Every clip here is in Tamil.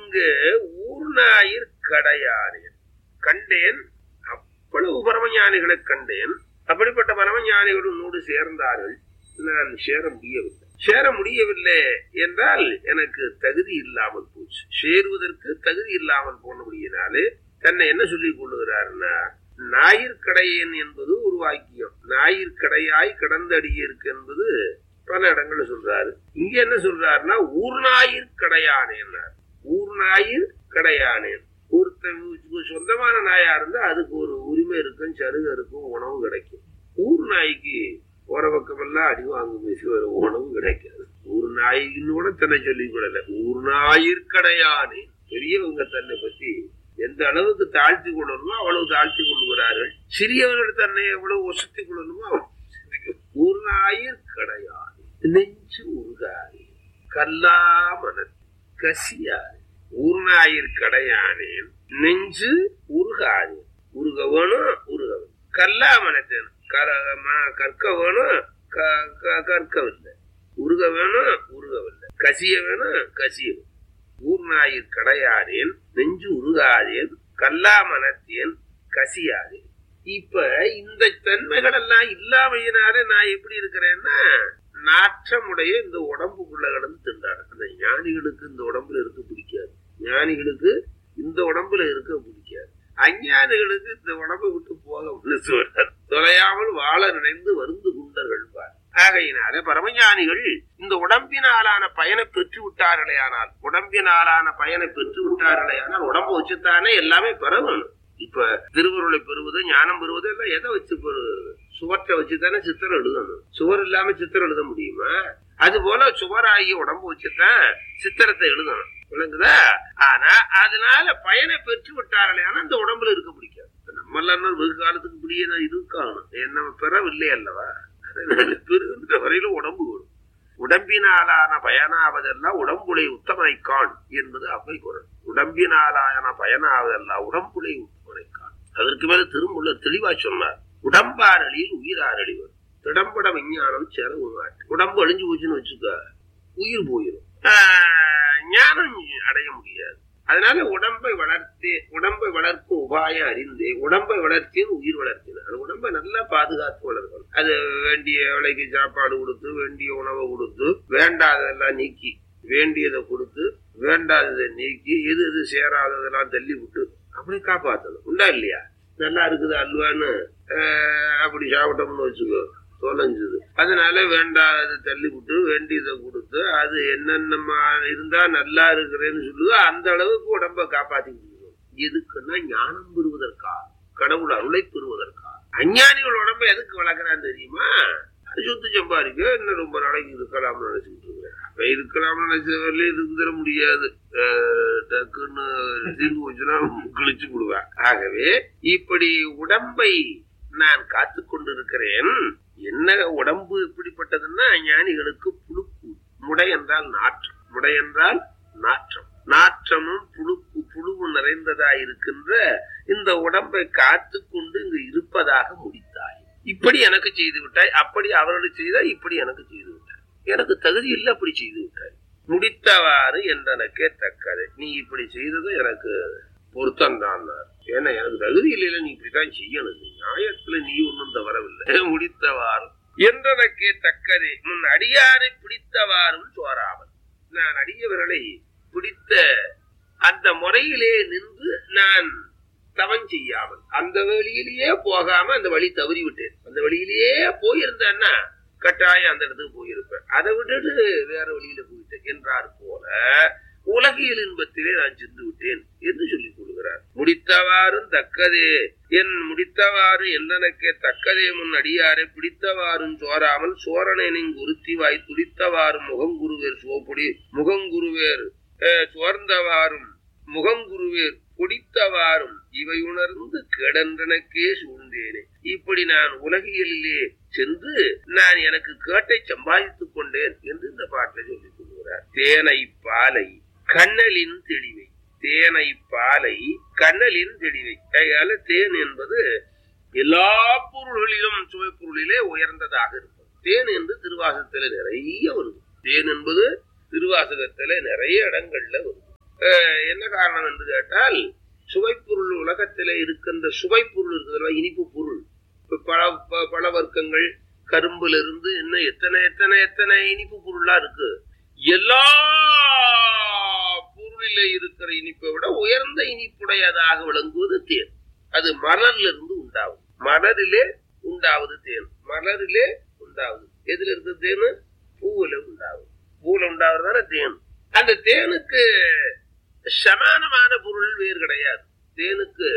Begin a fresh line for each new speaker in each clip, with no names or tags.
இங்கு ஊர்நாயிற் கடையானேன் கண்டேன் அவ்வளவு பரமஞானிகளை கண்டேன் அப்படிப்பட்ட பரமஞானிகளோடு சேர்ந்தார்கள் நான் சேர முடியவில்லை சேர முடியவில்லை என்றால் எனக்கு தகுதி இல்லாமல் போச்சு சேருவதற்கு தகுதி இல்லாமல் போனபடியினாலே தன்னை என்ன சொல்லிக் கொள்ளுகிறார்னா ஞாயிற்கடையன் என்பது ஒரு வாக்கியம் ஞாயிற்கடையாய் கடந்தடியிருக்கு என்பது பல இடங்கள்ல சொல்றாரு இங்க என்ன சொல்றாருன்னா ஊர்நாயிற்கடையானேன்னார் ஊர்நாயிர் கடையானேன் ஒருத்தன் சொந்தமான நாயா இருந்தா அதுக்கு ஒரு உரிமை இருக்கும் சருகு இருக்கும் உணவு கிடைக்கும் ஊர் நாய்க்கு போற பக்கமெல்லாம் அடி வாங்கும் பேசி வர உணவு கிடைக்காது ஊர் நாய்க்குன்னு கூட தன்னை சொல்லிக் கொள்ளல ஊர் நாயிற்கடையானே பெரியவங்க தன்னை பத்தி எந்த அளவுக்கு தாழ்த்தி கொள்ளணுமோ அவ்வளவு தாழ்த்தி கொள்கிறார்கள் சிறியவர்கள் தன்னை எவ்வளவு ஒசத்தி கொள்ளணுமோ அவ்வளவு ஊர் நாயிற்கடையானே நெஞ்சு உருகாது கல்லாமன கசியாது ஊர்நாயிற் கடையானேன் நெஞ்சு உருகாது உருக வேணும் உருகவன் கல்லாமனத்தேன் கற்க வேணும் கற்கவில்லை உருக வேணும் உருகவில்லை கசிய வேணும் கசிய ஊர்நாயிற் கடையானேன் நெஞ்சு உருகாதேன் கல்லாமனத்தேன் கசியாதேன் இப்ப இந்த தன்மைகள் எல்லாம் இல்லாமையினால நான் எப்படி இருக்கிறேன்னா நாற்றமுடைய இந்த உடம்புக்குள்ள கிடந்து திண்டாடு அந்த ஞானிகளுக்கு இந்த உடம்புல இருக்க பிடிக்காது ஞானிகளுக்கு இந்த உடம்புல இருக்க பிடிக்காது அஞ்ஞானிகளுக்கு இந்த உடம்பை விட்டு போக சொல்றார் தொலையாமல் வாழ நினைந்து வருந்து குண்டர்கள் பார் ஆகையினால பரமஞானிகள் இந்த உடம்பினாலான பயனை பெற்று விட்டார்களே ஆனால் உடம்பினாலான பயனை பெற்று விட்டார்களே ஆனால் உடம்பு வச்சுத்தானே எல்லாமே பெறணும் இப்ப திருவருளை பெறுவது ஞானம் பெறுவது எல்லாம் எதை வச்சு பெறுவது சுவற்றை வச்சு தானே சித்திரம் எழுதணும் சுவர் இல்லாம சித்திரம் எழுத முடியுமா அது போல சுவராகி உடம்பு வச்சுதான் சித்திரத்தை எழுதணும் விளங்குதா ஆனா அதனால பயனை பெற்று விட்டார்களே ஆனா இந்த உடம்புல இருக்க பிடிக்காது நம்ம எல்லாம் வெகு காலத்துக்கு இப்படியே தான் இருக்காணும் நம்ம பெறவில்லை அல்லவா பெறுகின்ற வரையில உடம்பு வரும் உடம்பினாலான பயனாவதெல்லாம் உடம்புலை உத்தமனைக்கான் என்பது அவை குரல் உடம்பினாலான பயனாவதெல்லாம் உடம்புலை உத்தமனைக்கான் அதற்கு மேல திருமுள்ள தெளிவா சொன்னார் உடம்பாரளியில் உயிராரளிவர் திடம்பட விஞ்ஞானம் செலவு நாட்டு உடம்பு அழிஞ்சு போச்சுன்னு வச்சுக்க உயிர் போயிடும் ஞானம் அடைய முடியாது அதனால உடம்பை வளர்த்தே உடம்பை வளர்க்கும் உபாயம் அறிந்தே உடம்பை வளர்த்தேன் உயிர் வளர்த்தேன் அது உடம்பை நல்லா பாதுகாத்து வளர்க்கணும் அது வேண்டிய விலைக்கு சாப்பாடு கொடுத்து வேண்டிய உணவை கொடுத்து வேண்டாததெல்லாம் நீக்கி வேண்டியதை கொடுத்து வேண்டாததை நீக்கி எது எது சேராததெல்லாம் தள்ளி விட்டு அப்படி காப்பாற்றணும் உண்டா இல்லையா நல்லா இருக்குது அல்வான்னு அப்படி சாப்பிட்டோம்னு வச்சுக்கோ தொலைஞ்சது அதனால வேண்டாத தள்ளி விட்டு வேண்டியதை கொடுத்து அது என்னென்ன இருந்தா நல்லா இருக்கிறேன்னு சொல்லுதோ அந்த அளவுக்கு உடம்ப காப்பாத்திக்கிட்டு எதுக்குன்னா ஞானம் பெறுவதற்கா கடவுள் அருளை பெறுவதற்கா அஞ்ஞானிகள் உடம்ப எதுக்கு வளர்க்குறான்னு தெரியுமா சொத்து சம்பாதிக்க இன்னும் ரொம்ப நாளைக்கு இருக்கலாம்னு நினைச்சுக்கிட்டு இருக்கிறேன் அப்ப இருக்கலாம்னு நினைச்சவர்களே இருந்துட முடியாது டக்குன்னு தீர்வு வச்சுன்னா கிழிச்சு விடுவேன் ஆகவே இப்படி உடம்பை நான் காத்து கொண்டிருக்கிறேன் என்ன உடம்பு எப்படிப்பட்டதுன்னா ஞானிகளுக்கு புழுக்கு முடை என்றால் நாற்றம் முடை என்றால் நாற்றம் நாற்றமும் புழுக்கு புழுவு நிறைந்ததா இருக்கின்ற இந்த உடம்பை காத்து கொண்டு இங்கு இருப்பதாக முடித்தாய் இப்படி எனக்கு செய்து விட்டாய் அப்படி அவர்களுக்கு செய்தா இப்படி எனக்கு செய்து விட்டாய் எனக்கு தகுதி இல்லை அப்படி செய்து விட்டாய் முடித்தவாறு என்றனக்கே தக்கது நீ இப்படி செய்தது எனக்கு பொருத்தம் தான் ஏன்னா எனக்கு தகுதி இல்லையில நீ இப்படித்தான் செய்யணும் நியாயத்துல நீ ஒன்றும் தவறவில்லை முடித்தவாறு என்றனக்கே தக்கதே முன் அடியாரை பிடித்தவாறும் சோறாமல் நான் அடியவர்களை பிடித்த அந்த முறையிலே நின்று நான் தவம் செய்யாமல் அந்த வழியிலேயே போகாம அந்த வழி தவறி விட்டேன் அந்த வழியிலேயே போயிருந்தேன்னா கட்டாயம் அந்த இடத்துக்கு போயிருப்பேன் அதை விட்டுட்டு வேற வழியில போயிட்டேன் என்றார் போல உலகியல் இன்பத்திலே நான் சென்று விட்டேன் என்று சொல்லிக் கொள்கிறார் முடித்தவாறும் தக்கதே என் முடித்தவாறு என்றனக்கே தக்கதே முன் அடியாரை பிடித்தவாறும் சோராமல் சோரனின் குருத்திவாய் துடித்தவாறும் முகங்குருவேர் சோப்புடி முகங்குருவேர் சோர்ந்தவாறும் முகங்குருவேர் குடித்தவாறும் இவை உணர்ந்து கிடன்றனக்கே சூழ்ந்தேனே இப்படி நான் உலகியலிலே சென்று நான் எனக்கு கேட்டை சம்பாதித்துக் கொண்டேன் என்று இந்த பாட்டை சொல்லிக் கொள்கிறார் தேனை பாலை கண்ணலின் தெளிவை தேனை பாலை கண்ணலின் தெளிவை அதனால தேன் என்பது எல்லா பொருள்களிலும் சுவை பொருளிலே உயர்ந்ததாக இருக்கும் தேன் என்று திருவாசகத்துல நிறைய வருது தேன் என்பது திருவாசகத்துல நிறைய இடங்கள்ல வருது அஹ், என்ன காரணம் என்று கேட்டால் சுவைப்பொருள் உலகத்திலே இருக்கின்ற சுவைப்பொருள் இருக்குதுல்ல இனிப்பு பொருள் இப்ப பழ ப- பழ வர்க்கங்கள் கரும்புல இருந்து இன்னும் எத்தனை எத்தனை எத்தனை இனிப்பு பொருளா இருக்கு எல்லா பொருளில இருக்கிற இனிப்பை விட உயர்ந்த இனிப்புடையதாக விளங்குவது தேன் அது மலர்ல இருந்து உண்டாகும் மலரிலே உண்டாவது தேன் மலரிலே உண்டாவது எதுல இருக்கு தேனு பூவுல உண்டாகும் பூவுல உண்டாவதுதானே தேன் அந்த தேனுக்கு சமானமான பொருள் வேறு கிடையாது தேனுக்கு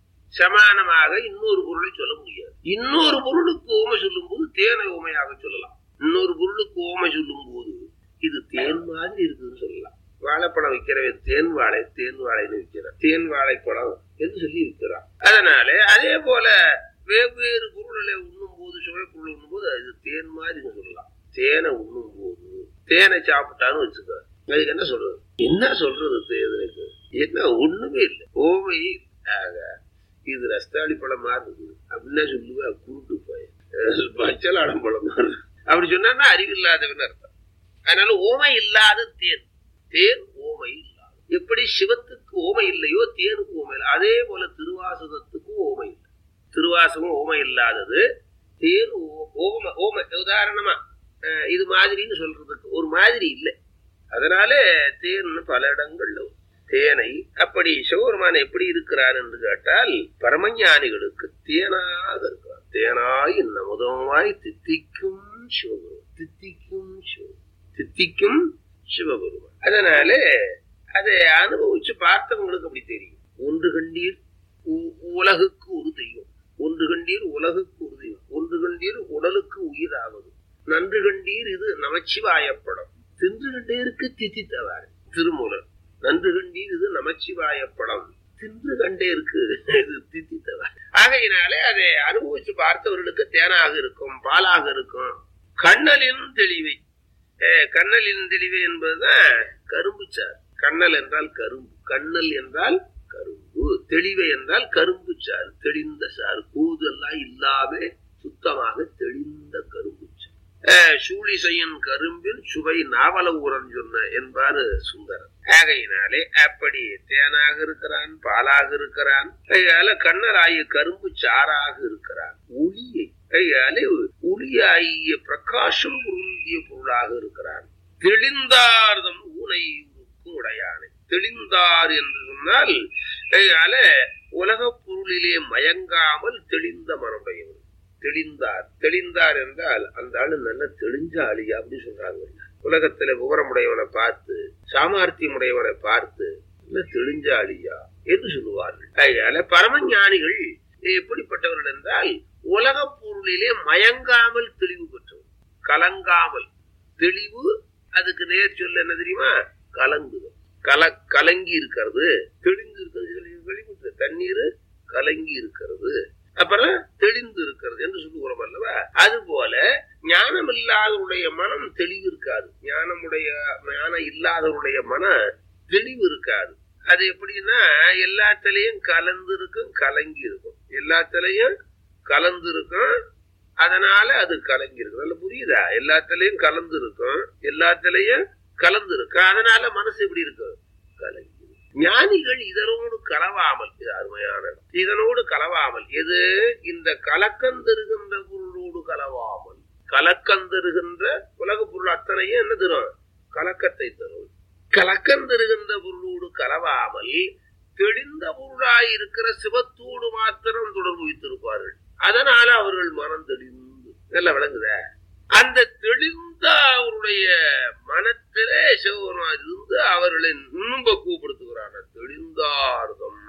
சமானமாக இன்னொரு பொருளை சொல்ல முடியாது இன்னொரு பொருளுக்கு ஓமை சொல்லும் போது தேனை ஓமையாக சொல்லலாம் இன்னொரு பொருளுக்கு ஓமை சொல்லும் போது இது தேன் மாதிரி இருக்குதுன்னு சொல்லலாம் வாழைப்பழம் விற்கிறவன் தேன் வாழை தேன் வாழைன்னு விற்கிறான் தேன் வாழைப்பழம் என்று சொல்லி விற்கிறான் அதனால அதே போல வெவ்வேறு பொருள்களை உண்ணும் போது சுவை பொருள் உண்ணும் போது அது தேன் மாதிரின்னு சொல்லலாம் தேனை உண்ணும் போது தேனை சாப்பிட்டான்னு வச்சுக்க அதுக்கு என்ன சொல்றது என்ன சொல்றது தேனுக்கு என்ன ஒண்ணுமே இல்லை ஓமை ஆக இது ரஸ்தாளி பழம் மாதிரி இருக்குது அப்படின்னா சொல்லுவா குருட்டு போய் பச்சலாடம் பழம் மாதிரி இருக்கு. அப்படி சொன்னா அறிவில்லாதவன் அர்த்தம் அதனால ஓமை இல்லாத தேன் தேன் ஓமை இல்லாத எப்படி சிவத்துக்கு ஓமை இல்லையோ தேனுக்கு ஓமை இல்லை அதே போல திருவாசகத்துக்கும் ஓமை இல்லை திருவாசகம் ஓமை இல்லாதது தேன் ஓ- ஓமை ஓமை உதாரணமா அஹ், இது மாதிரின்னு சொல்றதுக்கு ஒரு மாதிரி இல்லை அதனால தேன் பல இடங்கள்ல வரும். தேனை அப்படி சிவபெருமான் எப்படி இருக்கிறார் என்று கேட்டால் பரமஞானிகளுக்கு தேனாக இருக்கிறார் தேனாய் நமுதமாய் தித்திக்கும் சிவபெருமான் தித்திக்கும் சிவ தித்திக்கும் சிவபெருமான் அதனால அதை அனுபவிச்சு பார்த்தவங்களுக்கு அப்படி தெரியும் ஒன்று கண்டீர் உ- உலகுக்கு ஒரு தெய்வம் ஒன்று கண்டீர் உலகுக்கு ஒரு தெய்வம் ஒன்று கண்டீர் உடலுக்கு உயிராவது நன்று கண்டீர் இது நமச்சிவாயப்படம் தின்று கண்டீருக்கு தித்தித்தவாறு திருமூலர் நன்று கண்டீர் இது நமச்சிவாயப்படம் தின்று கண்டேருக்கு இது தித்தித்தவாறு ஆகையினாலே அதை அனுபவிச்சு பார்த்தவர்களுக்கு தேனாக இருக்கும் பாலாக இருக்கும் கண்ணலின் தெளிவை அஹ், கண்ணலின் தெளிவு என்பதுதான் கரும்பு சாறு கண்ணல் என்றால் கரும்பு கண்ணல் என்றால் கரும்பு தெளிவை என்றால் கரும்பு சாறு தெளிந்த சாறு கூதெல்லாம் இல்லாம சுத்தமாக தெளிந்த கரும்பு சாறு அஹ், சூழிசையின் கரும்பின் சுவை நாவல ஊரன் சொன்ன என்பாரு சுந்தரன் ஆகையினாலே அப்படி தேனாக இருக்கிறான் பாலாக இருக்கிறான் கையால கண்ணராகிய கரும்பு சாறாக இருக்கிறான் ஒளியை கையாலே ஒளியாகிய பிரகாசம் பொருந்திய பொருளாக இருக்கிறான் தெளிந்தார்தம் ஊனை உருக்கும் உடையானை தெளிந்தார் என்று சொன்னால் கையால உலகப் பொருளிலே மயங்காமல் தெளிந்த மனமுடையவர் தெளிந்தார் தெளிந்தார் என்றால் அந்த ஆளு நல்ல தெளிஞ்ச ஆளியா அப்படி சொல்றாங்க உலகத்துல விவரமுடையவனை பார்த்து சாமர்த்தியமுடையவனை பார்த்து நல்ல தெளிஞ்ச ஆளியா என்று சொல்லுவார்கள் அதனால பரமஞானிகள் எப்படிப்பட்டவர்கள் என்றால் உலக பொருளிலே மயங்காமல் தெளிவு பெற்றவர் கலங்காமல் தெளிவு அதுக்கு நேர் சொல்ல என்ன தெரியுமா கலங்குதல் கல கலங்கி இருக்கிறது தெளிந்து இருக்கிறது வெளிப்பட்டு தண்ணீர் கலங்கி இருக்கிறது அப்புறம் தெளிந்து இருக்கிறது என்று சொல்லுகிறோம் அல்லவா அது போல ஞானம் இல்லாதவருடைய மனம் தெளிவு இருக்காது ஞானமுடைய ஞானம் இல்லாதவருடைய மன தெளிவு இருக்காது அது எப்படின்னா எல்லாத்திலையும் கலந்து இருக்கும் கலங்கி இருக்கும் எல்லாத்திலையும் கலந்து இருக்கும் அதனால அது கலங்கி இருக்கும் நல்ல புரியுதா எல்லாத்திலையும் கலந்து இருக்கும் எல்லாத்திலையும் கலந்து இருக்கும் அதனால மனசு எப்படி இருக்கும் கலங்கி இருக்கும். ஞானிகள் இதனோடு கலவாமல் இது அருமையான இடம். இதனோடு கலவாமல் எது இந்த கலக்கந்தருகின்ற பொருளோடு கலவாமல் கலக்கந்தருகின்ற உலக பொருள் அத்தனையும் என்ன தரும் கலக்கத்தை தரும் கலக்கந்தருகின்ற பொருளோடு கலவாமல் தெளிந்த பொருளாய் இருக்கிற சிவத்தோடு மாத்திரம் தொடர்பு வைத்திருப்பார்கள் அதனால அவர்கள் மனம் தெளிந்து நல்லா விளங்குத அந்த தெளிந்த அவருடைய மனத்திலே சிவபெருமான் இருந்து அவர்களை இன்னும் பக்குவப்படுத்துகிறார் தெளிந்தார்தம்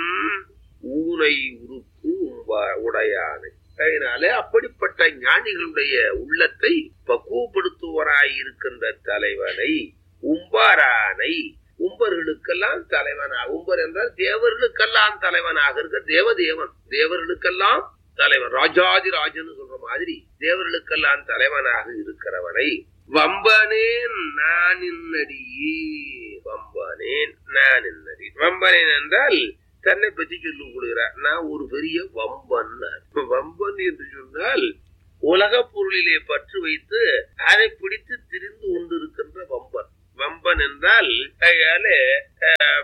ஊனை உருக்கு உடையானை அதனால அப்படிப்பட்ட ஞானிகளுடைய உள்ளத்தை பக்குவப்படுத்துவராய் இருக்கின்ற தலைவனை உம்பாரானை உம்பர்களுக்கெல்லாம் தலைவனாக உம்பர் என்றால் தேவர்களுக்கெல்லாம் தலைவனாக இருக்க தேவதேவன் தேவர்களுக்கெல்லாம் தலைவன் ராஜாதி ராஜன் சொல்ற மாதிரி தேவர்களுக்கெல்லாம் தலைவனாக இருக்கிறவனை வம்பனேன் நான் இன்னடியே வம்பனேன் நான் இன்னடி வம்பனேன் என்றால் தன்னை பற்றி சொல்லிக் கொடுக்கிறார் நான் ஒரு பெரிய வம்பன் வம்பன் என்று சொன்னால் உலக பொருளிலே பற்று வைத்து அதை பிடித்து திரிந்து கொண்டிருக்கின்ற வம்பன் வம்பன் என்றால் அதனால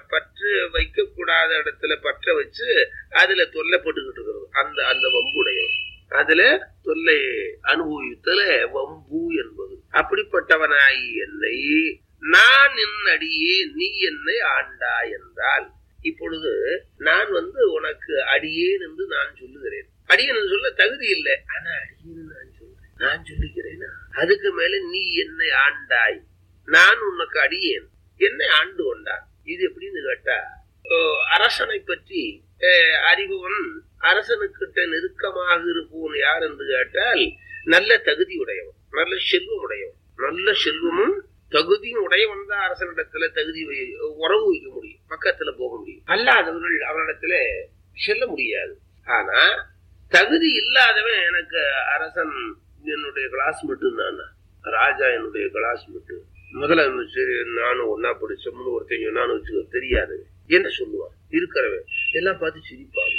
கூடாத இடத்துல பற்ற வச்சு அதுல தொல்லைப்பட்டுக்கிட்டு இருக்கிறது அந்த அந்த வம்புடையவன் அதுல தொல்லை அனுபவித்தல வம்பு என்பது அப்படிப்பட்டவனாய் என்னை நான் என் அடியே நீ என்னை ஆண்டா என்றால் இப்பொழுது நான் வந்து உனக்கு அடியேன் என்று நான் சொல்லுகிறேன் அடியேன் என்று சொல்ல தகுதி இல்லை ஆனா அடியேன் நான் சொல்றேன் நான் சொல்லுகிறேனா அதுக்கு மேல நீ என்னை ஆண்டாய் நான் உனக்கு அடியேன் என்னை ஆண்டு கொண்டான் இது எப்படின்னு கேட்டா ஓ, அரசனை பற்றி அஹ், அறிபவன் அரசனுக்கிட்ட நெருக்கமாக இருப்பவன் யார் என்று கேட்டால் நல்ல தகுதி உடையவன் நல்ல செல்வம் உடையவன் நல்ல செல்வமும் தகுதியும் உடையவன் தான் அரசனிடத்துல தகுதி வை- உறவு வைக்க முடியும் பக்கத்துல போக முடியும் அல்லாதவர்கள் அவனிடத்துல செல்ல முடியாது ஆனா தகுதி இல்லாதவன் எனக்கு அரசன் என்னுடைய கிளாஸ்மேட்டு நான் ராஜா என்னுடைய கிளாஸ்மேட்டு முதலமைச்சர் நானும் ஒன்னா படிச்சோம்னு ஒருத்தன் சொன்னான்னு வச்சுக்கோ தெரியாது என்ன சொல்லுவான் இருக்கிறவன் எல்லாம் பார்த்து சிரிப்பாங்க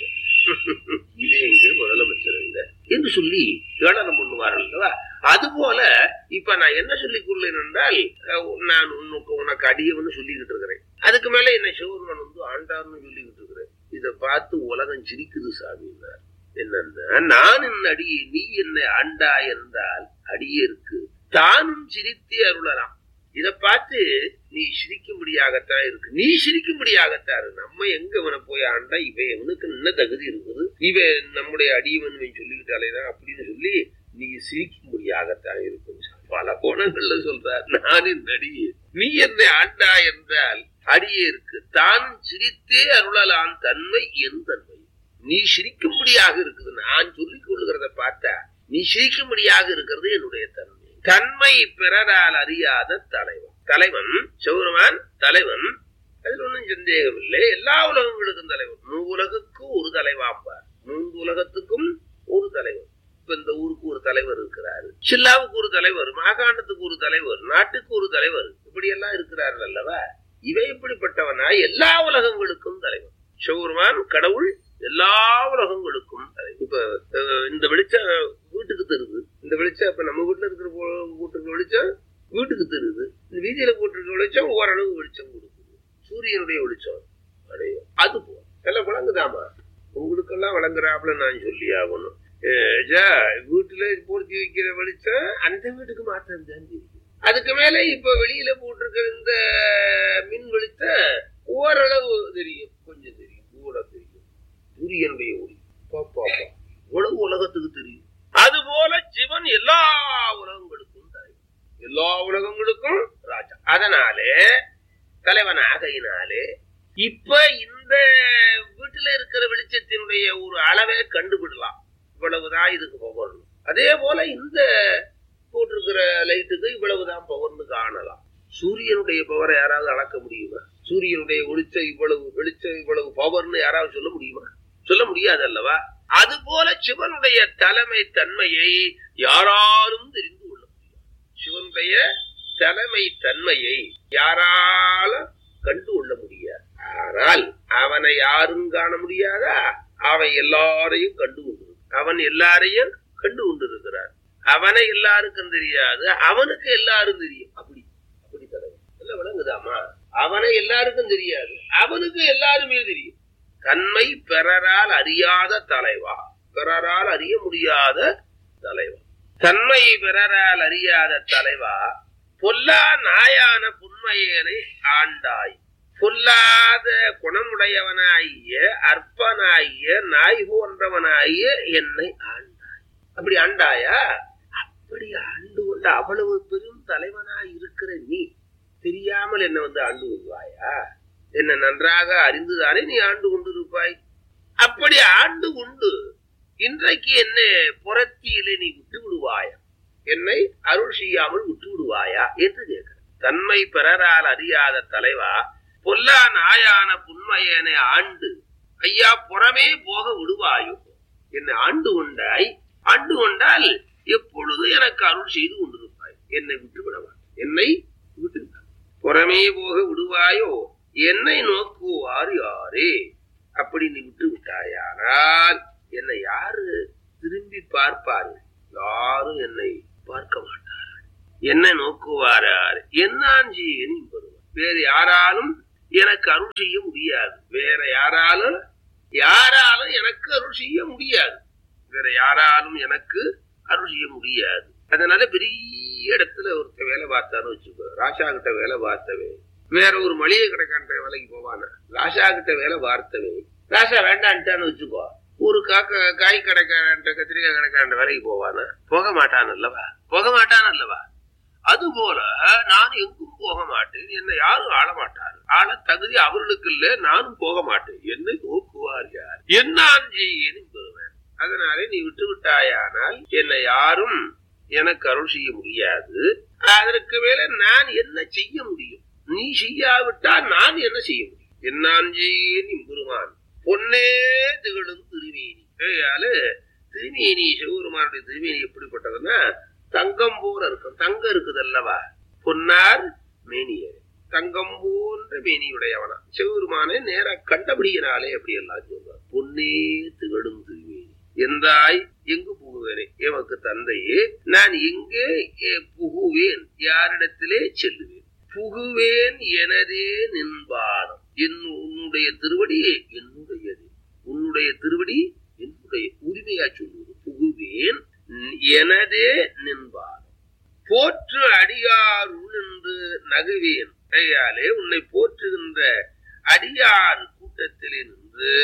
இது எங்க முதலமைச்சர் எங்க என்று சொல்லி ஏளனம் பண்ணுவார்கள் அல்லவா அதுபோல இப்ப நான் என்ன சொல்லிக் கொள்ளேன் என்றால் அஹ், நான் உனக்கு உனக்கு அடியவன்னு சொல்லிக்கிட்டு இருக்கிறேன் அதுக்கு மேல என்ன சிவருமன் வந்து ஆண்டார்னு சொல்லிக்கிட்டு இருக்கிறேன் இதை பார்த்து உலகம் சிரிக்குது சாமின்னார் என்னன்னா நான் என் அடியே நீ என்னை ஆண்டா என்றால் அடியேற்கு தானும் சிரித்தே அருளலாம் இத பார்த்து நீ சிரிக்கும்படியாகத்தான் இருக்கு நீ சிரிக்கும்படியாகத்தான் இருக்கு நம்ம எங்க இவனை போய் ஆண்டா இவன் இவனுக்கு என்ன தகுதி இருக்குது இவன் நம்முடைய அடியவன் இவன் சொல்லிக்கிட்டாலேதான் அப்படின்னு சொல்லி நீ சிரிக்கும்படியாகத்தான் இருக்கும் பல கோணங்கள்ல சொல்றார் நான் என் அடியே நீ என்னை ஆண்டா என்றால் அடியே இருக்கு தானும் சிரித்தே அருளலாம் தன்மை என் தன்மை நீ சிரிக்கும்படியாக இருக்குது நான் சொல்லிக் கொள்ளுகிறத பார்த்தா நீ சிரிக்கும்படியாக இருக்கிறது என்னுடைய தன்மை தன்மை பிறரால் அறியாத தலைவன் தலைவன் சிவருமான் தலைவன் அதில் ஒன்றும் சந்தேகம் இல்லை எல்லா உலகங்களுக்கும் தலைவன் மூவுலகுக்கு ஒரு தலைவாம்பார் மூன்று உலகத்துக்கும் ஒரு தலைவன் இப்ப இந்த ஊருக்கு ஒரு தலைவர் இருக்கிறாரு சில்லாவுக்கு ஒரு தலைவர் மாகாணத்துக்கு ஒரு தலைவர் நாட்டுக்கு ஒரு தலைவர் இப்படி எல்லாம் இருக்கிறார்கள் அல்லவா இவை இப்படிப்பட்டவனா எல்லா உலகங்களுக்கும் தலைவன் சிவருமான் கடவுள் எல்லா உலகங்களுக்கும் தலைவன். இப்ப அஹ், இந்த வெளிச்சம் வீட்டுக்கு தருது இந்த வெளிச்சம் இப்ப நம்ம வீட்டுல இருக்கிற போ- வீட்டுக்கு வெளிச்சம் வீட்டுக்கு தருது இந்த வீதியில போட்டிருக்க வெளிச்சம் ஓரளவு வெளிச்சம் கொடுக்குது சூரியனுடைய வெளிச்சம் அடையும் அது போ எல்லாம் விளங்குதாமா உங்களுக்கெல்லாம் விளங்குறாப்புல நான் சொல்லி ஆகணும் அஹ், ஜா, வீட்டுல பொருத்தி வைக்கிற வெளிச்சம் அந்த வீட்டுக்கு மாத்திரம் தான் தெரியும் அதுக்கு மேல இப்ப வெளியில போட்டிருக்கிற இந்த மின் வெளிச்சம் ஓரளவு தெரியும் கொஞ்சம் தெரியும் கூட தெரியும் சூரியனுடைய ஒளி பாப்பா உலக உலகத்துக்கு தெரியும் அதுபோல சிவன் எல்லா உலகங்களுக்கும் தலைவன் எல்லா உலகங்களுக்கும் ராஜா அதனாலே தலைவன் ஆகையினாலே இப்ப இந்த வீட்டுல இருக்கிற வெளிச்சத்தினுடைய ஒரு அளவை கண்டுபிடலாம் இவ்வளவுதான் இதுக்கு பவர்னு அதே போல இந்த போட்டிருக்கிற லைட்டுக்கு இவ்வளவுதான் பவர்னு காணலாம் சூரியனுடைய பவரை யாராவது அளக்க முடியுமா சூரியனுடைய வெளிச்சம் இவ்வளவு வெளிச்சம் இவ்வளவு பவர்னு யாராவது சொல்ல முடியுமா சொல்ல முடியாது அல்லவா அது போல சிவனுடைய தலைமை தன்மையை யாராலும் தெரிந்து கொள்ள முடியும் சிவனுடைய தலைமை தன்மையை யாரால கண்டு கொள்ள முடியாது ஆனால் அவனை யாரும் காண முடியாதா அவன் எல்லாரையும் கண்டு கொண்டு அவன் எல்லாரையும் கண்டு கொண்டிருக்கிறார் அவனை எல்லாருக்கும் தெரியாது அவனுக்கு எல்லாரும் தெரியும் அப்படி அப்படி தலைவன் எல்லாம் விளங்குதாமா அவனை எல்லாருக்கும் தெரியாது அவனுக்கு எல்லாருமே தெரியும் தன்மை பிறரால் அறியாத தலைவா பிறரால் அறிய முடியாத தலைவா தன்மை பிறரால் அறியாத தலைவா பொல்லா நாயான புன்மையனை ஆண்டாய் பொல்லாத குணமுடையவனாகிய அற்பனாகிய நாய் போன்றவனாகிய என்னை ஆண்டாய் அப்படி ஆண்டாயா அப்படி ஆண்டு கொண்ட அவ்வளவு பெரும் தலைவனாய் இருக்கிற நீ தெரியாமல் என்ன வந்து ஆண்டு கொள்வாயா என்ன நன்றாக அறிந்துதானே நீ ஆண்டு கொண்டிருப்பாய் அப்படி ஆண்டு கொண்டு இன்றைக்கு என்ன புறத்தியிலே நீ விட்டு விடுவாயா என்னை அருள் செய்யாமல் விட்டு விடுவாயா என்று கேட்கிற தன்மை பிறரால் அறியாத தலைவா பொல்லா நாயான புன்மையனை ஆண்டு ஐயா புறமே போக விடுவாயோ என்னை ஆண்டு கொண்டாய் ஆண்டு கொண்டால் எப்பொழுது எனக்கு அருள் செய்து கொண்டிருப்பாய் என்னை விட்டு விடவா என்னை விட்டு விடாதே. புறமே போக விடுவாயோ என்னை நோக்குவார் யாரே அப்படி நீ விட்டு விட்டாயானால் என்னை யாரு திரும்பி பார்ப்பாரு யாரும் என்னை பார்க்க மாட்டார் என்னை நோக்குவார் யார் என்னான் செய்யேன் வருவார் வேறு யாராலும் எனக்கு அருள் செய்ய முடியாது வேற யாராலும் யாராலும் எனக்கு அருள் செய்ய முடியாது வேற யாராலும் எனக்கு அருள் செய்ய முடியாது அதனால பெரிய இடத்துல ஒருத்தன் வேலை பார்த்தான்னு வச்சுக்கோ ராஷா கிட்ட வேலை பார்த்தவே வேற ஒரு மளிகை கடைக்கான்ற வேலைக்கு போவானா ராஷா கிட்ட வேலை பார்த்தவே ராஷா வேண்டான்ட்டான்னு வச்சுக்கோ ஒரு காக்க காய் கடைக்காரன்ற கத்திரிக்காய் கடைக்காரன்ற வேலைக்கு போவானா போக மாட்டான் அல்லவா போக மாட்டான் அல்லவா அது போல நான் எங்கும் போக மாட்டேன் என்னை யாரும் ஆள மாட்டார் ஆள தகுதி அவர்களுக்கு இல்ல நானும் போக மாட்டேன் என்னை நோக்குவார் யார் என்னான் செய்யேன் பெறுவேன் அதனாலே நீ விட்டு விட்டாயானால் என்னை யாரும் எனக்கு அருள் செய்ய முடியாது அதற்கு மேல நான் என்ன செய்ய முடியும் நீ செய்யாவிட்டால் நான் என்ன செய்ய முடியும் என்னான் செய்யேன் இம்பெருமான் பொன்னே திகழும் திருமேனி ஏயால திருமேனி சிவபெருமானுடைய திருமேனி எப்படிப்பட்டதுன்னா தங்கம் போல இருக்கும் தங்கம் இருக்குது அல்லவா பொன்னார் மேனியர் தங்கம் போன்ற மேனியுடையவனா சிவபெருமானை நேர கண்டபடியினாலே அப்படி எல்லாம் சொல்றார் பொன்னே திகழும் திருமேனி எந்தாய் எங்கு புகுவேனே எமக்கு தந்தையே நான் எங்கே புகுவேன் யாரிடத்திலே செல்லுவேன் புகுவேன் எனதே நின்பாதம் என் உன்னுடைய திருவடி என்னுடையது உன்னுடைய திருவடி என்னுடைய உரிமையா சொல்லுவது புகுவேன் எனதே நின்பாதம் போற்று அடியாருள் என்று நகுவேன் கையாலே உன்னை போற்றுகின்ற அடியார் கூட்டத்திலே நின்று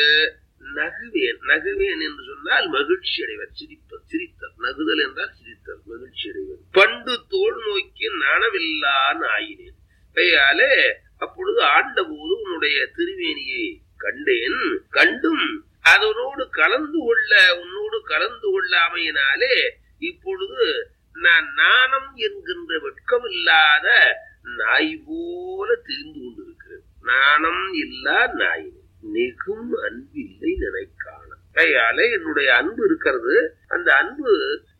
நகுவேன் நகுவேன் என்று சொன்னால் மகிழ்ச்சி அடைவர் சிரிப்பர் சிரித்தல் நகுதல் என்றால் சிரித்தல் மகிழ்ச்சி அடைவர் பண்டு தோல் நோக்கி நனவில்லா ஆயினேன் கையாலே அப்பொழுது ஆண்டபோது உன்னுடைய திருவேணியை கண்டேன் கண்டும் அதனோடு கலந்து கொள்ள உன்னோடு கலந்து கொள்ளாமையினாலே இப்பொழுது நான் நாணம் என்கின்ற வெட்கம் இல்லாத நாய் போல தெரிந்து கொண்டிருக்கிறேன் நாணம் இல்லா நாய் நெகும் அன்பில்லை நினைக்கான கையால என்னுடைய அன்பு இருக்கிறது அந்த அன்பு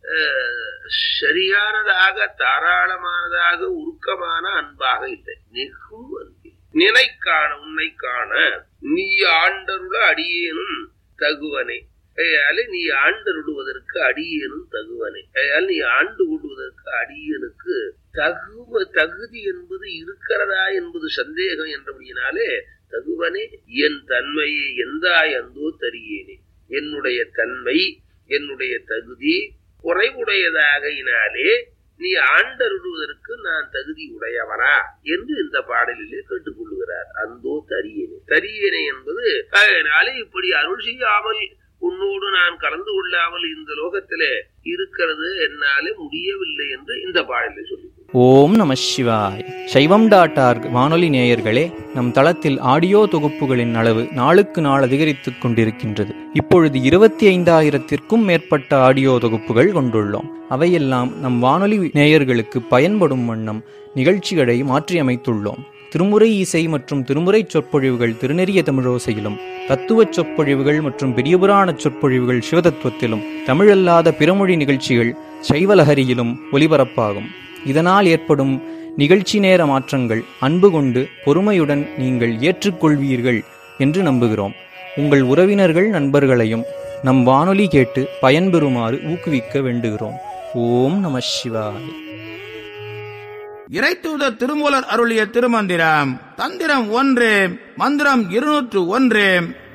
சரியானதாக தாராளமானதாக உருக்கமான அன்பாக இல்லை நெகும் அன்பில் நினைக்கான உன்னை காண நீ ஆண்டருள அடியேனும் தகுவனே கையால நீ ஆண்டருடுவதற்கு அடியேனும் தகுவனே கையால் நீ ஆண்டு கொள்வதற்கு அடியனுக்கு தகுவ தகுதி என்பது இருக்கிறதா என்பது சந்தேகம் என்றபடியினாலே தகுவனே என் தன்மையை எந்தாய் அந்தோ தரியேனே என்னுடைய தன்மை என்னுடைய தகுதி குறைவுடையதாகையினாலே நீ ஆண்டருடுவதற்கு நான் தகுதி உடையவனா என்று இந்த பாடலிலே கேட்டுக்கொள்கிறார் அந்தோ தரியேனே தரியேனே என்பது அதனாலே இப்படி அருள் செய்யாமல் உன்னோடு நான் கலந்து கொள்ளாமல் இந்த லோகத்திலே இருக்கிறது என்னாலே முடியவில்லை என்று இந்த பாடலை சொல்லி
ஓம் நம சிவாய் சைவம் டாட் ஆர்க் வானொலி நேயர்களே நம் தளத்தில் ஆடியோ தொகுப்புகளின் அளவு நாளுக்கு நாள் அதிகரித்துக் கொண்டிருக்கின்றது இப்பொழுது இருபத்தி ஐந்தாயிரத்திற்கும் மேற்பட்ட ஆடியோ தொகுப்புகள் கொண்டுள்ளோம் அவையெல்லாம் நம் வானொலி நேயர்களுக்கு பயன்படும் வண்ணம் நிகழ்ச்சிகளை மாற்றியமைத்துள்ளோம் திருமுறை இசை மற்றும் திருமுறை சொற்பொழிவுகள் திருநெறிய தமிழோசையிலும் தத்துவ சொற்பொழிவுகள் மற்றும் பெரியபுராண சொற்பொழிவுகள் சிவதத்துவத்திலும் தமிழல்லாத பிறமொழி நிகழ்ச்சிகள் சைவலஹரியிலும் ஒலிபரப்பாகும் இதனால் ஏற்படும் நிகழ்ச்சி நேர மாற்றங்கள் அன்பு கொண்டு பொறுமையுடன் நீங்கள் ஏற்றுக்கொள்வீர்கள் என்று நம்புகிறோம் உங்கள் உறவினர்கள் நண்பர்களையும் நம் வானொலி கேட்டு பயன்பெறுமாறு ஊக்குவிக்க வேண்டுகிறோம் ஓம் நம சிவாய
இறைத்தூதர் திருமூலர் அருளிய திருமந்திரம் தந்திரம் ஒன்று மந்திரம் இருநூற்று ஒன்று